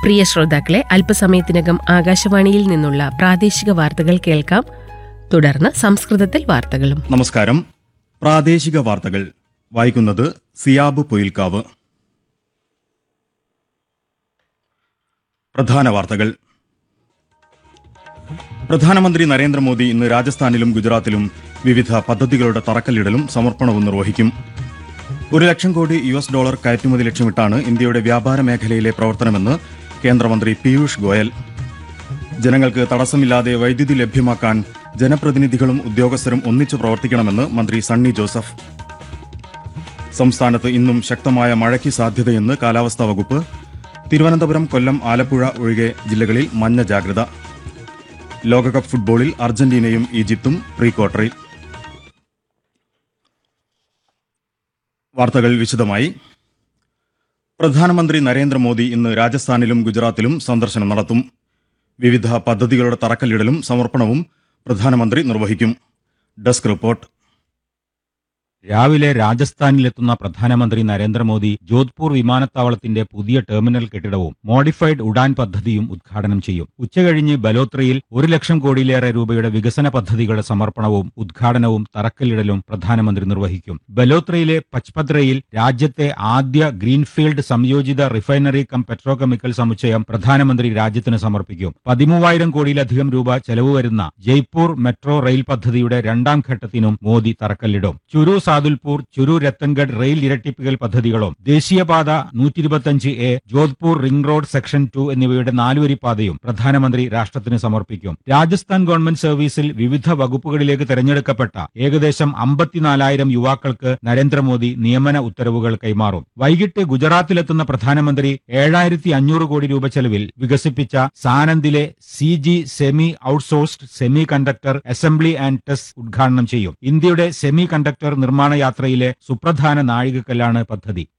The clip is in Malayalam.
പ്രിയ ശ്രോതാക്കളെ അല്പസമയത്തിനകം ആകാശവാണിയിൽ നിന്നുള്ള പ്രാദേശിക വാർത്തകൾ കേൾക്കാം തുടർന്ന് സംസ്കൃതത്തിൽ വാർത്തകളും നമസ്കാരം പ്രാദേശിക വാർത്തകൾ വായിക്കുന്നത് സിയാബ് പൊയിൽക്കാവ് പ്രധാന വാർത്തകൾ പ്രധാനമന്ത്രി നരേന്ദ്രമോദി ഇന്ന് രാജസ്ഥാനിലും ഗുജറാത്തിലും വിവിധ പദ്ധതികളുടെ തറക്കല്ലിടലും സമർപ്പണവും നിർവഹിക്കും ഒരു ലക്ഷം കോടി യു എസ് ഡോളർ കയറ്റുമതി ലക്ഷ്യമിട്ടാണ് ഇന്ത്യയുടെ വ്യാപാര മേഖലയിലെ പ്രവർത്തനമെന്ന് കേന്ദ്രമന്ത്രി പീയൂഷ് ഗോയൽ ജനങ്ങൾക്ക് തടസ്സമില്ലാതെ വൈദ്യുതി ലഭ്യമാക്കാൻ ജനപ്രതിനിധികളും ഉദ്യോഗസ്ഥരും ഒന്നിച്ചു പ്രവർത്തിക്കണമെന്ന് മന്ത്രി സണ്ണി ജോസഫ് സംസ്ഥാനത്ത് ഇന്നും ശക്തമായ മഴയ്ക്ക് സാധ്യതയെന്ന് കാലാവസ്ഥാ വകുപ്പ് തിരുവനന്തപുരം കൊല്ലം ആലപ്പുഴ ഒഴികെ ജില്ലകളിൽ മഞ്ഞ ജാഗ്രത ലോകകപ്പ് ഫുട്ബോളിൽ അർജന്റീനയും ഈജിപ്തും പ്രീ ക്വാർട്ടറിൽ വാർത്തകൾ വിശദമായി പ്രധാനമന്ത്രി നരേന്ദ്രമോദി ഇന്ന് രാജസ്ഥാനിലും ഗുജറാത്തിലും സന്ദർശനം നടത്തും വിവിധ പദ്ധതികളുടെ തറക്കല്ലിടലും സമർപ്പണവും പ്രധാനമന്ത്രി നിർവഹിക്കും ഡെസ്ക് റിപ്പോർട്ട് രാവിലെ രാജസ്ഥാനിലെത്തുന്ന പ്രധാനമന്ത്രി നരേന്ദ്രമോദി ജോധ്പൂർ വിമാനത്താവളത്തിന്റെ പുതിയ ടെർമിനൽ കെട്ടിടവും മോഡിഫൈഡ് ഉഡാൻ പദ്ധതിയും ഉദ്ഘാടനം ചെയ്യും ഉച്ചകഴിഞ്ഞ് ബലോത്രയിൽ ഒരു ലക്ഷം കോടിയിലേറെ രൂപയുടെ വികസന പദ്ധതികളുടെ സമർപ്പണവും ഉദ്ഘാടനവും തറക്കല്ലിടലും പ്രധാനമന്ത്രി നിർവഹിക്കും ബലോത്രയിലെ പച്പദ്രയിൽ രാജ്യത്തെ ആദ്യ ഗ്രീൻഫീൽഡ് സംയോജിത റിഫൈനറി കം പെട്രോകെമിക്കൽ സമുച്ചയം പ്രധാനമന്ത്രി രാജ്യത്തിന് സമർപ്പിക്കും പതിമൂവായിരം കോടിയിലധികം രൂപ ചെലവ് വരുന്ന ജയ്പൂർ മെട്രോ റെയിൽ പദ്ധതിയുടെ രണ്ടാം ഘട്ടത്തിനും മോദി തറക്കല്ലിടും ചുരു സാദുൽപൂർ ചുരു രത്തൻഗഡ് റെയിൽ ഇരട്ടിപ്പിക്കൽ പദ്ധതികളും ദേശീയപാത നൂറ്റി ഇരുപത്തിയഞ്ച് A Jodhpur ring road section two എന്നിവയുടെ നാലുവരി പാതയും പ്രധാനമന്ത്രി രാഷ്ട്രത്തിന് സമർപ്പിക്കും രാജസ്ഥാൻ ഗവൺമെന്റ് സർവീസിൽ വിവിധ വകുപ്പുകളിലേക്ക് തെരഞ്ഞെടുക്കപ്പെട്ട ഏകദേശം അമ്പത്തിനാലായിരം യുവാക്കൾക്ക് നരേന്ദ്രമോദി നിയമന ഉത്തരവുകൾ കൈമാറും വൈകിട്ട് ഗുജറാത്തിലെത്തുന്ന പ്രധാനമന്ത്രി ഏഴായിരത്തി അഞ്ഞൂറ് കോടി രൂപ ചെലവിൽ വികസിപ്പിച്ച സാനന്ദിലെ C G semi outsourced semiconductor assembly and test ഉദ്ഘാടനം ചെയ്യും ഇന്ത്യയുടെ സെമി കണ്ടക്ടർ നിർമ്മാണ യാത്രയിലെ സുപ്രധാന നാഴികക്കല്ലാണ് പദ്ധതി